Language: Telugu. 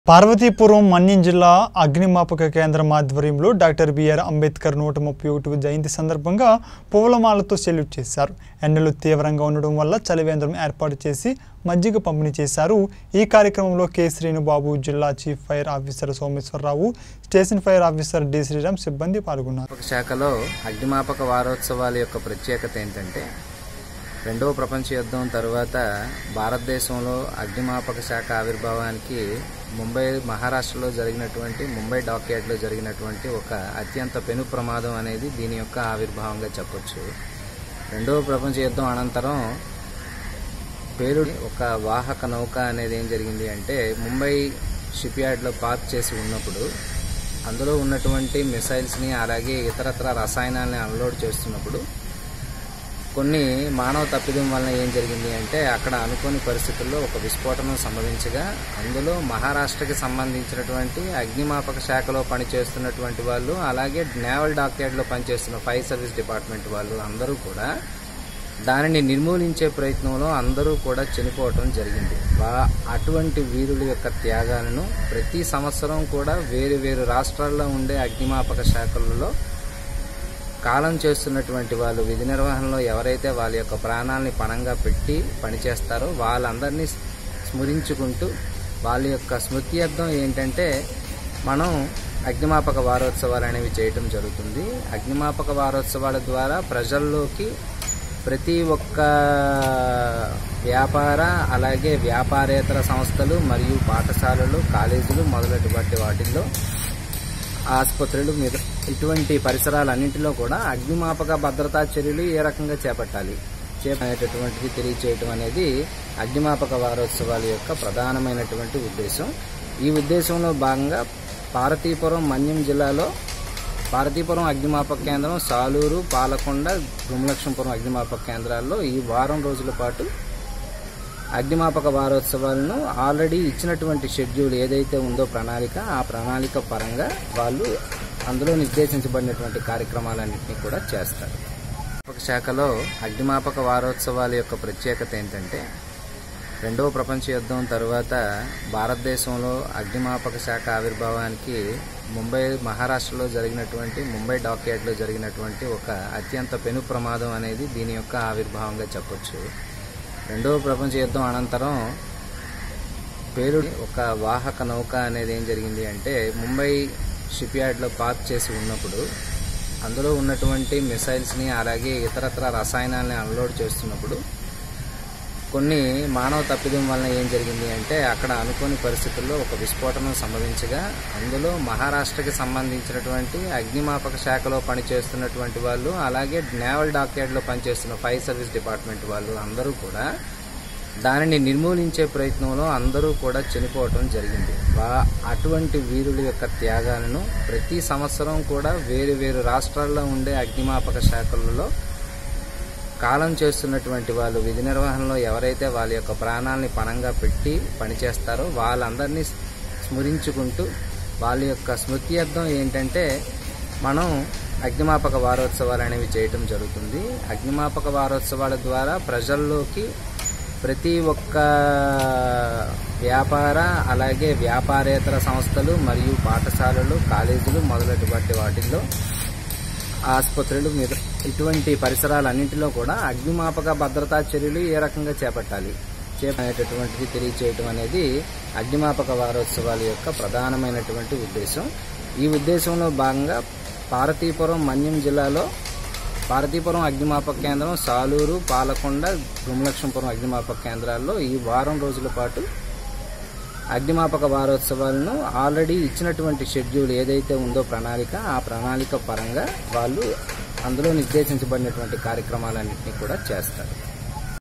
పార్వతీపురం మన్యం జిల్లా అగ్నిమాపక కేంద్రం ఆధ్వర్యంలో డాక్టర్ బిఆర్ అంబేద్కర్ నూట ముప్పై ఒకటి జయంతి సందర్భంగా పువ్వులమాలతో సెల్యూట్ చేశారు ఎండలు తీవ్రంగా ఉండడం వల్ల చలివేంద్రం ఏర్పాటు చేసి మజ్జిగ పంపిణీ చేశారు ఈ కార్యక్రమంలో కె శ్రీనుబాబు జిల్లా chief fire officer Someswararao station fire officer D Sriram సిబ్బంది పాల్గొన్నారు అగ్నిమాపక శాఖలో అగ్నిమాపక వారోత్సవాల యొక్క ప్రత్యేకత ఏంటంటే రెండవ ప్రపంచ యుద్ధం తరువాత భారతదేశంలో అగ్నిమాపక శాఖ ఆవిర్భావానికి ముంబై మహారాష్ట్రలో జరిగినటువంటి ముంబై డాక్యార్డ్లో జరిగినటువంటి ఒక అత్యంత పెను ప్రమాదం అనేది దీని యొక్క ఆవిర్భావంగా చెప్పొచ్చు రెండవ ప్రపంచ యుద్ధం అనంతరం పేరు ఒక వాహక నౌక అనేది ఏం జరిగింది అంటే ముంబై షిప్ యార్డ్లో పార్క్ చేసి ఉన్నప్పుడు అందులో ఉన్నటువంటి మిసైల్స్ని అలాగే ఇతరత్ర రసాయనాల్ని అన్లోడ్ చేస్తున్నప్పుడు కొన్ని మానవ తప్పిదం వలన ఏం జరిగింది అంటే అక్కడ అనుకోని పరిస్థితుల్లో ఒక విస్ఫోటనం సంభవించగా అందులో మహారాష్ట్రకి సంబంధించినటువంటి అగ్నిమాపక శాఖలో పనిచేస్తున్నటువంటి వాళ్ళు అలాగే నేవల్ డాక్యార్డ్లో పనిచేస్తున్న ఫైర్ సర్వీస్ డిపార్ట్మెంట్ వాళ్ళు అందరూ కూడా దానిని నిర్మూలించే ప్రయత్నంలో అందరూ కూడా చనిపోవటం జరిగింది వా- అటువంటి వీరుల యొక్క త్యాగాలను ప్రతి సంవత్సరం కూడా వేరు వేరు రాష్ట్రాల్లో ఉండే అగ్నిమాపక శాఖలలో కాలం చేస్తున్నటువంటి వాళ్ళు విధి నిర్వహణలో ఎవరైతే వాళ్ళ యొక్క ప్రాణాలని పణంగా పెట్టి పనిచేస్తారో వాళ్ళందరినీ స్మరించుకుంటూ వాళ్ళ యొక్క స్మృత్యర్థం ఏంటంటే మనం అగ్నిమాపక వారోత్సవాలు అనేవి చేయటం జరుగుతుంది అగ్నిమాపక వారోత్సవాల ద్వారా ప్రజల్లోకి ప్రతి ఒక్క వ్యాపార అలాగే వ్యాపారేతర సంస్థలు మరియు పాఠశాలలు కాలేజీలు మొదలటువంటి వాటిల్లో ఆసుపత్రులు మీద ఇటువంటి పరిసరాలన్నింటిలో కూడా అగ్నిమాపక భద్రతా చర్యలు ఏ రకంగా చేపట్టాలి చేపట్టేటటువంటిది తెలియచేయటం అనేది అగ్నిమాపక వారోత్సవాల యొక్క ప్రధానమైనటువంటి ఉద్దేశం ఈ ఉద్దేశంలో భాగంగా పార్వతీపురం మన్యం జిల్లాలో పార్వతీపురం అగ్నిమాపక కేంద్రం సాలూరు పాలకొండ గుమలక్ష్మపురం అగ్నిమాపక కేంద్రాల్లో ఈ వారం రోజుల పాటు అగ్నిమాపక వారోత్సవాలను ఆల్రెడీ ఇచ్చినటువంటి షెడ్యూల్ ఏదైతే ఉందో ప్రణాళిక ఆ ప్రణాళిక పరంగా వాళ్ళు అందులో నిర్దేశించబడినటువంటి కార్యక్రమాలన్నింటినీ కూడా చేస్తారు ఒక శాఖలో అగ్నిమాపక వారోత్సవాల యొక్క ప్రత్యేకత ఏంటంటే రెండవ ప్రపంచ యుద్ధం తరువాత భారతదేశంలో అగ్నిమాపక శాఖ ఆవిర్భావానికి ముంబై మహారాష్ట్రలో జరిగినటువంటి ముంబై డాక్యార్డ్లో జరిగినటువంటి ఒక అత్యంత పెను ప్రమాదం అనేది దీని యొక్క ఆవిర్భావంగా చెప్పొచ్చు రెండవ ప్రపంచ యుద్ధం అనంతరం పేరు ఒక వాహక నౌక అనేది ఏం జరిగింది అంటే ముంబై షిప్ యార్డ్లో పార్క్ చేసి ఉన్నప్పుడు అందులో ఉన్నటువంటి మిసైల్స్ని అలాగే ఇతరత్ర రసాయనాల్ని అన్లోడ్ చేస్తున్నప్పుడు కొన్ని మానవ తప్పిదం వలన ఏం జరిగింది అంటే అక్కడ అనుకోని పరిస్థితుల్లో ఒక విస్ఫోటనం సంభవించగా అందులో మహారాష్ట్రకి సంబంధించినటువంటి అగ్నిమాపక శాఖలో పనిచేస్తున్నటువంటి వాళ్ళు అలాగే నేవల్ డాక్యార్డ్లో పనిచేస్తున్న ఫైర్ సర్వీస్ డిపార్ట్మెంట్ వాళ్ళు అందరూ కూడా దానిని నిర్మూలించే ప్రయత్నంలో అందరూ కూడా చనిపోవటం జరిగింది వా- అటువంటి వీరుల యొక్క త్యాగాలను ప్రతి సంవత్సరం కూడా వేరు వేరు రాష్ట్రాల్లో ఉండే అగ్నిమాపక శాఖలలో కాలం చేస్తున్నటువంటి వాళ్ళు విధి నిర్వహణలో ఎవరైతే వాళ్ళ యొక్క ప్రాణాలని పణంగా పెట్టి పనిచేస్తారో వాళ్ళందరినీ స్మరించుకుంటూ వాళ్ళ యొక్క స్మృత్యర్థం ఏంటంటే మనం అగ్నిమాపక వారోత్సవాలు అనేవి చేయటం జరుగుతుంది అగ్నిమాపక వారోత్సవాల ద్వారా ప్రజల్లోకి ప్రతి ఒక్క వ్యాపార అలాగే వ్యాపారేతర సంస్థలు మరియు పాఠశాలలు కాలేజీలు మొదలటువంటి వాటిల్లో ఆసుపత్రులు మీద ఇటువంటి పరిసరాలన్నింటిలో కూడా అగ్నిమాపక భద్రతా చర్యలు ఏ రకంగా చేపట్టాలి చేపట్టేటటువంటిది తెలియచేయటం అనేది అగ్నిమాపక వారోత్సవాల యొక్క ప్రధానమైనటువంటి ఉద్దేశం ఈ ఉద్దేశంలో భాగంగా పార్వతీపురం మన్యం జిల్లాలో పార్వతీపురం అగ్నిమాపక కేంద్రం సాలూరు పాలకొండ గుమలక్ష్మపురం అగ్నిమాపక కేంద్రాల్లో ఈ వారం రోజుల పాటు అగ్నిమాపక వారోత్సవాలను ఆల్రెడీ ఇచ్చినటువంటి షెడ్యూల్ ఏదైతే ఉందో ప్రణాళిక ఆ ప్రణాళిక పరంగా వాళ్ళు అందులో నిర్దేశించబడినటువంటి కార్యక్రమాలన్నింటినీ కూడా చేస్తారు